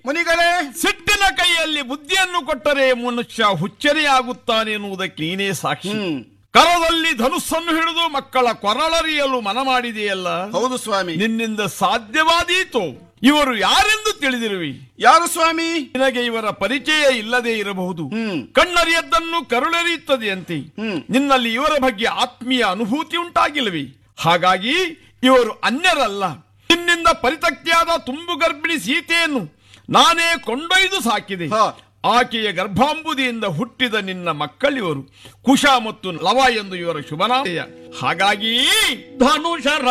ಮುನಿಗಳೇ ಸಿಟ್ಟಿನ ಕೈಯಲ್ಲಿ ಬುದ್ಧಿಯನ್ನು ಕೊಟ್ಟರೆ ಮನುಷ್ಯ ಹುಚ್ಚರಿಯಾಗುತ್ತಾನೆ ಎನ್ನುವುದಕ್ಕೆ ನೀನೇ ಸಾಕ್ಷಿ ಹ್ಮ್ ಕರದಲ್ಲಿ ಧನುಸ್ಸನ್ನು ಹಿಡಿದು ಮಕ್ಕಳ ಕೊರಳರಿಯಲು ಮನ ಮಾಡಿದೆಯಲ್ಲ ಹೌದು ಸ್ವಾಮಿ ನಿನ್ನಿಂದ ಸಾಧ್ಯವಾದೀತು ಇವರು ಯಾರೆಂದು ತಿಳಿದಿರುವಿ ಯಾರು ಸ್ವಾಮಿ ನಿನಗೆ ಇವರ ಪರಿಚಯ ಇಲ್ಲದೆ ಇರಬಹುದು ಹ್ಮ್ ಕಣ್ಣರಿಯದ್ದನ್ನು ಕರುಳೆರಿಯುತ್ತದೆಯಂತೆ ಹ್ಮ್. ನಿನ್ನಲ್ಲಿ ಇವರ ಬಗ್ಗೆ ಆತ್ಮೀಯ ಅನುಭೂತಿ ಉಂಟಾಗಿಲ್ಲವಿ ಹಾಗಾಗಿ ಇವರು ಅನ್ಯರಲ್ಲ ನಿನ್ನಿಂದ ಪರಿತಕ್ತಿಯಾದ ತುಂಬು ಗರ್ಭಿಣಿ ಸೀತೆಯನ್ನು ನಾನೇ ಕೊಂಡೊಯ್ದು ಸಾಕಿದೆ ಹ. ಆಕೆಯ ಗರ್ಭಾಂಬುದಿಯಿಂದ ಹುಟ್ಟಿದ ನಿನ್ನ ಮಕ್ಕಳಿವರು ಕುಶ ಮತ್ತು ಲವ ಎಂದು ಇವರ ಶುಭನಾಮಯ ಹಾಗಾಗಿ ಧನುಷ